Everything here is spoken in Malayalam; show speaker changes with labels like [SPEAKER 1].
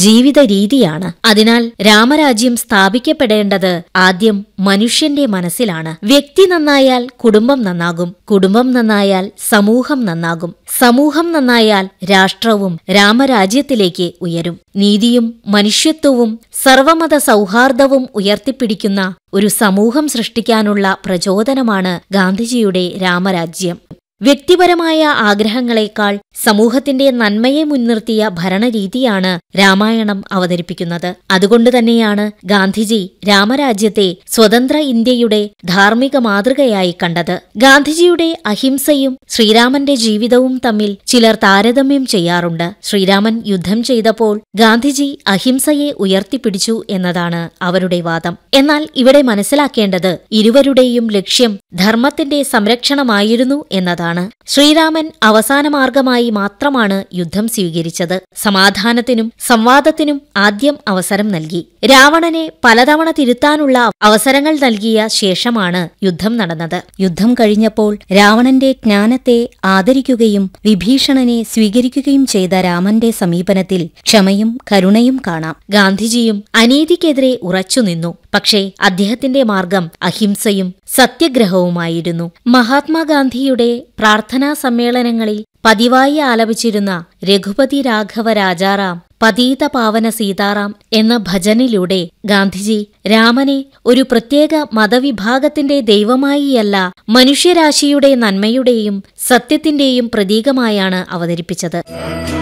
[SPEAKER 1] ജീവിത രീതിയാണ് അതിനാൽ രാമരാജ്യം സ്ഥാപിക്കപ്പെടേണ്ടത് ആദ്യം മനുഷ്യന്റെ മനസ്സിലാണ് വ്യക്തി നന്നായാൽ കുടുംബം നന്നാകും കുടുംബം നന്നായാൽ സമൂഹം നന്നാകും സമൂഹം നന്നായാൽ രാഷ്ട്രവും രാമരാജ്യത്തിലേക്ക് ഉയരും നീതിയും മനുഷ്യത്വവും സർവമത സൗഹാർദ്ദവും ഉയർത്തിപ്പിടിക്കുന്ന ഒരു സമൂഹം സൃഷ്ടിക്കാനുള്ള പ്രചോദനമാണ് ഗാന്ധിജിയുടെ രാമരാജ്യം വ്യക്തിപരമായ ആഗ്രഹങ്ങളെക്കാൾ സമൂഹത്തിന്റെ നന്മയെ മുൻനിർത്തിയ ഭരണരീതിയാണ് രാമായണം അവതരിപ്പിക്കുന്നത് അതുകൊണ്ട് തന്നെയാണ് ഗാന്ധിജി രാമരാജ്യത്തെ സ്വതന്ത്ര ഇന്ത്യയുടെ ധാർമ്മിക മാതൃകയായി കണ്ടത് ഗാന്ധിജിയുടെ അഹിംസയും ശ്രീരാമന്റെ ജീവിതവും തമ്മിൽ ചിലർ താരതമ്യം ചെയ്യാറുണ്ട് ശ്രീരാമൻ യുദ്ധം ചെയ്തപ്പോൾ ഗാന്ധിജി അഹിംസയെ ഉയർത്തിപ്പിടിച്ചു എന്നതാണ് അവരുടെ വാദം എന്നാൽ ഇവിടെ മനസ്സിലാക്കേണ്ടത് ഇരുവരുടെയും ലക്ഷ്യം ധർമ്മത്തിന്റെ സംരക്ഷണമായിരുന്നു എന്നതാണ് ശ്രീരാമൻ അവസാന മാർഗമായി മാത്രമാണ് യുദ്ധം സ്വീകരിച്ചത് സമാധാനത്തിനും സംവാദത്തിനും ആദ്യം അവസരം നൽകി രാവണനെ പലതവണ തിരുത്താനുള്ള അവസരങ്ങൾ നൽകിയ ശേഷമാണ് യുദ്ധം നടന്നത്
[SPEAKER 2] യുദ്ധം കഴിഞ്ഞപ്പോൾ രാവണന്റെ ജ്ഞാനത്തെ ആദരിക്കുകയും വിഭീഷണനെ സ്വീകരിക്കുകയും ചെയ്ത രാമന്റെ സമീപനത്തിൽ ക്ഷമയും കരുണയും കാണാം
[SPEAKER 1] ഗാന്ധിജിയും അനീതിക്കെതിരെ ഉറച്ചുനിന്നു പക്ഷേ അദ്ദേഹത്തിന്റെ മാർഗം അഹിംസയും സത്യഗ്രഹവുമായിരുന്നു മഹാത്മാഗാന്ധിയുടെ പ്രാർത്ഥനാ സമ്മേളനങ്ങളിൽ പതിവായി ആലപിച്ചിരുന്ന രഘുപതി രാഘവ രാജാറാം പതീത പാവന സീതാറാം എന്ന ഭജനിലൂടെ ഗാന്ധിജി രാമനെ ഒരു പ്രത്യേക മതവിഭാഗത്തിന്റെ ദൈവമായിയല്ല മനുഷ്യരാശിയുടെ നന്മയുടെയും സത്യത്തിന്റെയും പ്രതീകമായാണ് അവതരിപ്പിച്ചത്